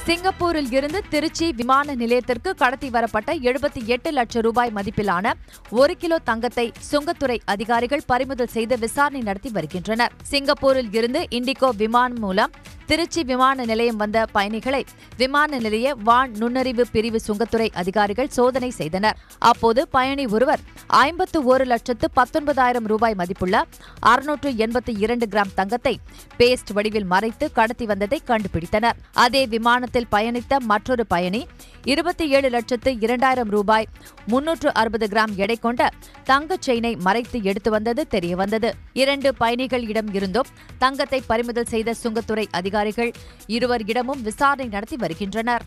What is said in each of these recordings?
சிங்கப்பூரில் இருந்து திருச்சி விமான நிலையத்திற்கு கடத்தி வரப்பட்ட எழுபத்தி எட்டு லட்சம் ரூபாய் மதிப்பிலான ஒரு கிலோ தங்கத்தை சுங்கத்துறை அதிகாரிகள் பறிமுதல் செய்து விசாரணை நடத்தி வருகின்றனர் சிங்கப்பூரில் இருந்து இண்டிகோ விமானம் மூலம் திருச்சி விமான நிலையம் வந்த பயணிகளை விமான நிலைய வான் நுண்ணறிவு பிரிவு சுங்கத்துறை அதிகாரிகள் சோதனை செய்தனர் அப்போது பயணி ஒருவர் ஐம்பத்து ஒரு லட்சத்து பத்தொன்பதாயிரம் ரூபாய் மதிப்புள்ள அறுநூற்று எண்பத்தி இரண்டு கிராம் தங்கத்தை பேஸ்ட் வடிவில் மறைத்து கடத்தி வந்ததை கண்டுபிடித்தனர் அதே விமானத்தில் பயணித்த மற்றொரு பயணி இருபத்தி ஏழு லட்சத்து இரண்டாயிரம் ரூபாய் முன்னூற்று அறுபது கிராம் எடை கொண்ட தங்கச் செயினை மறைத்து எடுத்து வந்தது தெரியவந்தது இரண்டு பயணிகளிடம் இருந்தும் தங்கத்தை பறிமுதல் செய்த சுங்கத்துறை அதிகாரிகள் இருவரிடமும் விசாரணை நடத்தி வருகின்றனர்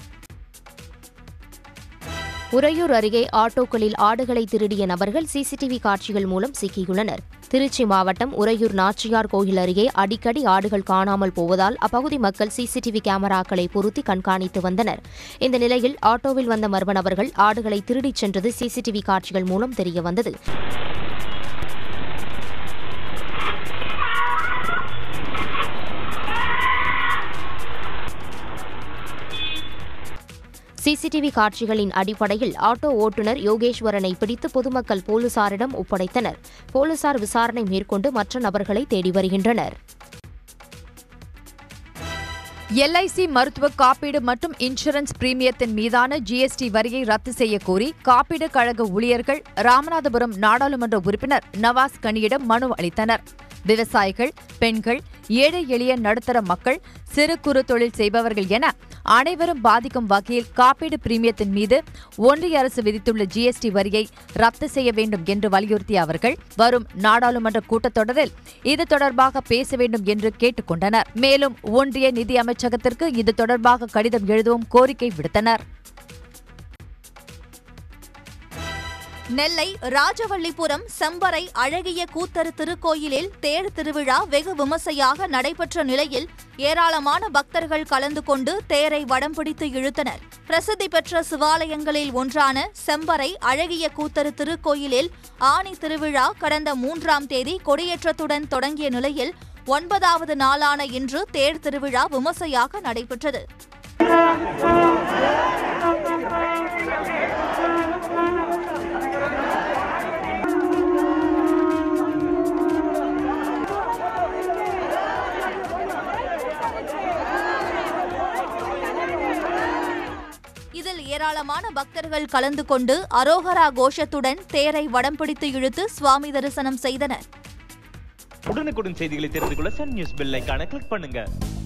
உறையூர் அருகே ஆட்டோக்களில் ஆடுகளை திருடிய நபர்கள் சிசிடிவி காட்சிகள் மூலம் சிக்கியுள்ளனர் திருச்சி மாவட்டம் உறையூர் நாச்சியார் கோயில் அருகே அடிக்கடி ஆடுகள் காணாமல் போவதால் அப்பகுதி மக்கள் சிசிடிவி கேமராக்களை பொருத்தி கண்காணித்து வந்தனர் இந்த நிலையில் ஆட்டோவில் வந்த மர்ம நபர்கள் ஆடுகளை திருடிச் சென்றது சிசிடிவி காட்சிகள் மூலம் தெரியவந்தது சிசிடிவி காட்சிகளின் அடிப்படையில் ஆட்டோ ஓட்டுநர் யோகேஸ்வரனை பிடித்து பொதுமக்கள் போலீசாரிடம் ஒப்படைத்தனர் போலீசார் விசாரணை மேற்கொண்டு மற்ற நபர்களை தேடி வருகின்றனர் எல்ஐசி மருத்துவ காப்பீடு மற்றும் இன்சூரன்ஸ் பிரீமியத்தின் மீதான ஜிஎஸ்டி வரியை ரத்து செய்ய கோரி காப்பீடு கழக ஊழியர்கள் ராமநாதபுரம் நாடாளுமன்ற உறுப்பினர் நவாஸ் கனியிடம் மனு அளித்தனர் விவசாயிகள் பெண்கள் ஏழை எளிய நடுத்தர மக்கள் சிறு குறு தொழில் செய்பவர்கள் என அனைவரும் பாதிக்கும் வகையில் காப்பீடு பிரீமியத்தின் மீது ஒன்றிய அரசு விதித்துள்ள ஜிஎஸ்டி வரியை ரத்து செய்ய வேண்டும் என்று வலியுறுத்திய அவர்கள் வரும் நாடாளுமன்ற கூட்டத்தொடரில் இது தொடர்பாக பேச வேண்டும் என்று கேட்டுக் கொண்டனர் மேலும் ஒன்றிய நிதி அமைச்சகத்திற்கு இது தொடர்பாக கடிதம் எழுதவும் கோரிக்கை விடுத்தனர் நெல்லை ராஜவல்லிபுரம் செம்பறை அழகிய கூத்தரு திருக்கோயிலில் தேர் திருவிழா வெகு விமர்சையாக நடைபெற்ற நிலையில் ஏராளமான பக்தர்கள் கலந்து கொண்டு தேரை வடம் பிடித்து இழுத்தனர் பிரசித்தி பெற்ற சிவாலயங்களில் ஒன்றான செம்பறை அழகிய கூத்தரு திருக்கோயிலில் ஆனி திருவிழா கடந்த மூன்றாம் தேதி கொடியேற்றத்துடன் தொடங்கிய நிலையில் ஒன்பதாவது நாளான இன்று தேர் திருவிழா விமர்சையாக நடைபெற்றது இதில் ஏராளமான பக்தர்கள் கலந்து கொண்டு அரோகரா கோஷத்துடன் தேரை வடம் பிடித்து இழுத்து சுவாமி தரிசனம் செய்தனர் உடனுக்குடன் செய்திகளை தெரிந்து கொள்ள சன் நியூஸ் பெல் ஐகானை கிளிக் பண்ணுங்க